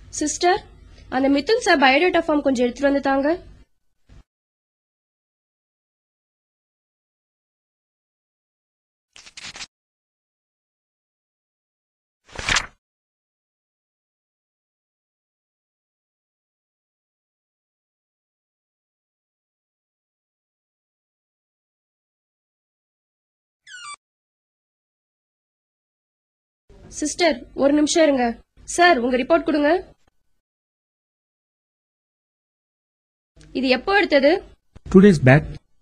Sister அந்த Mithun sir biodata form கொஞ்சம் எடுத்துட்டு வந்து தாங்க சிஸ்டர் ஒரு நிமிஷம் இருங்க சார் உங்க ரிப்போர்ட் கொடுங்க இது எப்போ எடுத்தது டூ டேஸ் பேக்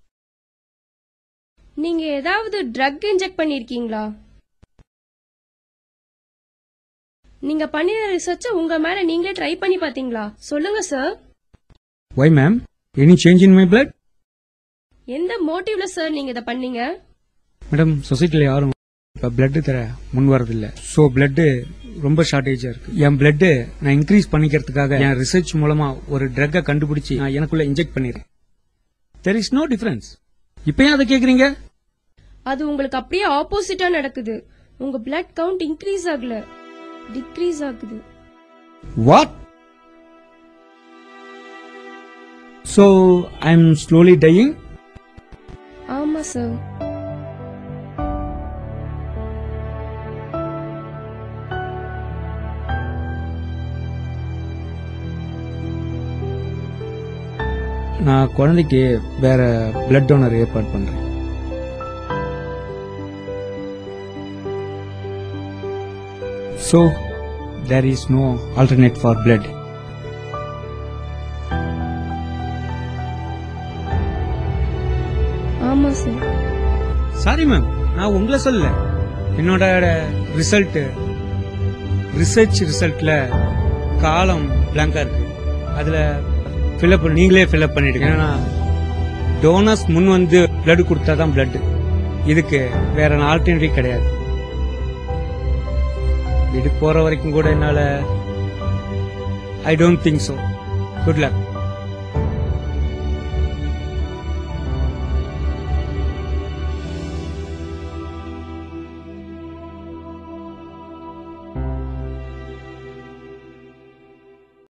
நீங்க ஏதாவது ட்ரக் இன்ஜெக்ட் பண்ணிருக்கீங்களா நீங்க பண்ணின ரிசர்ச்ச உங்க மேல நீங்களே ட்ரை பண்ணி பாத்தீங்களா சொல்லுங்க sir why ma'am any change in my blood எந்த மோட்டிவ்ல சார் நீங்க இத பண்ணீங்க மேடம் சொசைட்டில யாரும் இப்ப பிளட் தர முன் வரதில்ல சோ பிளட் ரொம்ப ஷார்டேஜா இருக்கு என் பிளட் நான் இன்க்ரீஸ் பண்ணிக்கிறதுக்காக என் ரிசர்ச் மூலமா ஒரு ட்ரக்கை கண்டுபிடிச்சு நான் எனக்குள்ள இன்ஜெக்ட் பண்ணிருக்கேன் தெர் இஸ் நோ டிஃபரன்ஸ் இப்ப ஏன் அதை கேக்குறீங்க அது உங்களுக்கு அப்படியே ஆப்போசிட்டா நடக்குது உங்க பிளட் கவுண்ட் இன்க்ரீஸ் ஆகல டிக்ரீஸ் ஆகுது what so I am slowly dying ஆமா சார் நான் குழந்தைக்கு வேற பிளட் டோனர் ஏற்பாடு பண்றேன் So, there is no alternate for blood. ஆமா சார் சாரி மேம் நான் உங்களை சொல்லல என்னோட ரிசல்ட் ரிசர்ச் ரிசல்ட்ல காலம் பிளாங்கா இருக்கு அதுல ஃபில்அப் நீங்களே ஃபில்அப் பண்ணிடுங்க ஏன்னா டோனர்ஸ் முன் வந்து பிளட் கொடுத்தா தான் பிளட் இதுக்கு வேற ஆல்டர்னேட்டிவ் கிடையாது வீட்டுக்கு போற வரைக்கும் கூட என்னால I don't think so good luck